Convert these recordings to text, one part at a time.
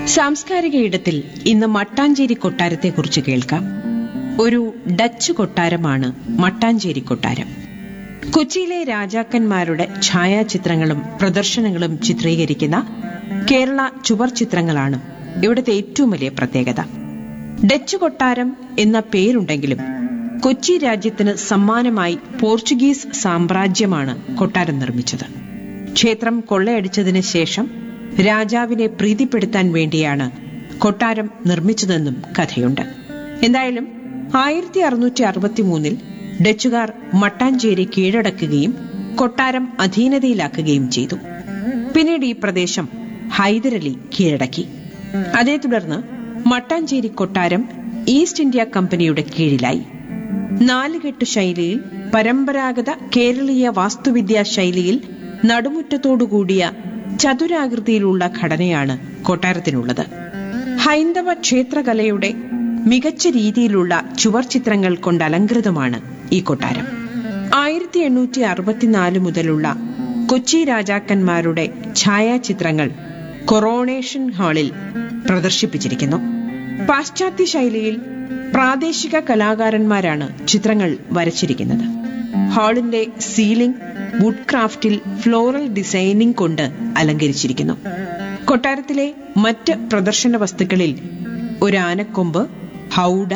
സാംസ്കാരിക ഇടത്തിൽ ഇന്ന് മട്ടാഞ്ചേരി കൊട്ടാരത്തെക്കുറിച്ച് കേൾക്കാം ഒരു ഡച്ച് കൊട്ടാരമാണ് മട്ടാഞ്ചേരി കൊട്ടാരം കൊച്ചിയിലെ രാജാക്കന്മാരുടെ ഛായാചിത്രങ്ങളും പ്രദർശനങ്ങളും ചിത്രീകരിക്കുന്ന കേരള ചുവർ ചിത്രങ്ങളാണ് ഇവിടുത്തെ ഏറ്റവും വലിയ പ്രത്യേകത ഡച്ച് കൊട്ടാരം എന്ന പേരുണ്ടെങ്കിലും കൊച്ചി രാജ്യത്തിന് സമ്മാനമായി പോർച്ചുഗീസ് സാമ്രാജ്യമാണ് കൊട്ടാരം നിർമ്മിച്ചത് ക്ഷേത്രം കൊള്ളയടിച്ചതിന് ശേഷം രാജാവിനെ പ്രീതിപ്പെടുത്താൻ വേണ്ടിയാണ് കൊട്ടാരം നിർമ്മിച്ചതെന്നും കഥയുണ്ട് എന്തായാലും ആയിരത്തി അറുന്നൂറ്റി അറുപത്തി മൂന്നിൽ ഡച്ചുകാർ മട്ടാഞ്ചേരി കീഴടക്കുകയും കൊട്ടാരം അധീനതയിലാക്കുകയും ചെയ്തു പിന്നീട് ഈ പ്രദേശം ഹൈദരലി കീഴടക്കി അതേ തുടർന്ന് മട്ടാഞ്ചേരി കൊട്ടാരം ഈസ്റ്റ് ഇന്ത്യ കമ്പനിയുടെ കീഴിലായി നാലുകെട്ട് ശൈലിയിൽ പരമ്പരാഗത കേരളീയ വാസ്തുവിദ്യാ ശൈലിയിൽ നടുമുറ്റത്തോടുകൂടിയ ചതുരാകൃതിയിലുള്ള ഘടനയാണ് കൊട്ടാരത്തിനുള്ളത് ഹൈന്ദവ ക്ഷേത്രകലയുടെ മികച്ച രീതിയിലുള്ള ചുവർ ചിത്രങ്ങൾ കൊണ്ട് അലങ്കൃതമാണ് ഈ കൊട്ടാരം ആയിരത്തി എണ്ണൂറ്റി അറുപത്തിനാല് മുതലുള്ള കൊച്ചി രാജാക്കന്മാരുടെ ഛായാചിത്രങ്ങൾ കൊറോണേഷൻ ഹാളിൽ പ്രദർശിപ്പിച്ചിരിക്കുന്നു പാശ്ചാത്യ ശൈലിയിൽ പ്രാദേശിക കലാകാരന്മാരാണ് ചിത്രങ്ങൾ വരച്ചിരിക്കുന്നത് ഹാളിന്റെ സീലിംഗ് വുഡ് ക്രാഫ്റ്റിൽ ഫ്ലോറൽ ഡിസൈനിംഗ് കൊണ്ട് അലങ്കരിച്ചിരിക്കുന്നു കൊട്ടാരത്തിലെ മറ്റ് പ്രദർശന വസ്തുക്കളിൽ ഒരു ആനക്കൊമ്പ് ഹൗഡ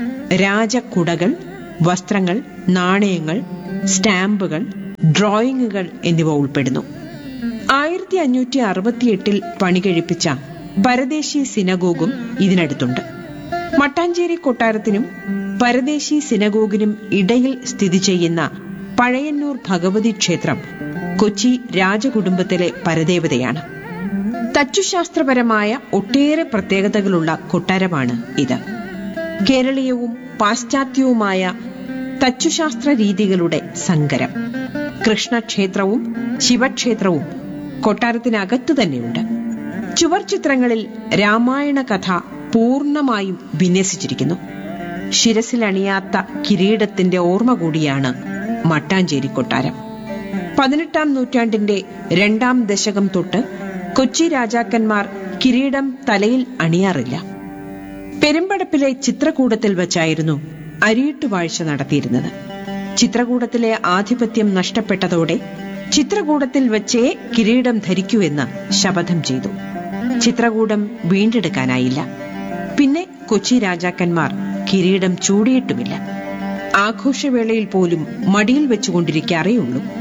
രാജകുടകൾ വസ്ത്രങ്ങൾ നാണയങ്ങൾ സ്റ്റാമ്പുകൾ ഡ്രോയിങ്ങുകൾ എന്നിവ ഉൾപ്പെടുന്നു ആയിരത്തി അഞ്ഞൂറ്റി അറുപത്തിയെട്ടിൽ പണി കഴിപ്പിച്ച പരദേശി സിനഗോഗും ഇതിനടുത്തുണ്ട് മട്ടാഞ്ചേരി കൊട്ടാരത്തിനും പരദേശി സിനഗോഗിനും ഇടയിൽ സ്ഥിതി ചെയ്യുന്ന പഴയന്നൂർ ഭഗവതി ക്ഷേത്രം കൊച്ചി രാജകുടുംബത്തിലെ പരദേവതയാണ് തച്ചുശാസ്ത്രപരമായ ഒട്ടേറെ പ്രത്യേകതകളുള്ള കൊട്ടാരമാണ് ഇത് കേരളീയവും പാശ്ചാത്യവുമായ തച്ചുശാസ്ത്ര രീതികളുടെ സങ്കരം കൃഷ്ണക്ഷേത്രവും ശിവക്ഷേത്രവും കൊട്ടാരത്തിനകത്തു തന്നെയുണ്ട് ചുവർ ചിത്രങ്ങളിൽ രാമായണ കഥ പൂർണ്ണമായും വിന്യസിച്ചിരിക്കുന്നു ശിരസിലണിയാത്ത കിരീടത്തിന്റെ ഓർമ്മ കൂടിയാണ് മട്ടാഞ്ചേരി കൊട്ടാരം പതിനെട്ടാം നൂറ്റാണ്ടിന്റെ രണ്ടാം ദശകം തൊട്ട് കൊച്ചി രാജാക്കന്മാർ കിരീടം തലയിൽ അണിയാറില്ല പെരുമ്പടപ്പിലെ ചിത്രകൂടത്തിൽ വച്ചായിരുന്നു അരിയിട്ടുവാഴ്ച നടത്തിയിരുന്നത് ചിത്രകൂടത്തിലെ ആധിപത്യം നഷ്ടപ്പെട്ടതോടെ ചിത്രകൂടത്തിൽ വച്ചേ കിരീടം ധരിക്കൂ എന്ന് ശപഥം ചെയ്തു ചിത്രകൂടം വീണ്ടെടുക്കാനായില്ല പിന്നെ കൊച്ചി രാജാക്കന്മാർ കിരീടം ചൂടിയിട്ടുമില്ല ആഘോഷവേളയിൽ പോലും മടിയിൽ വെച്ചുകൊണ്ടിരിക്കാറേയുള്ളൂ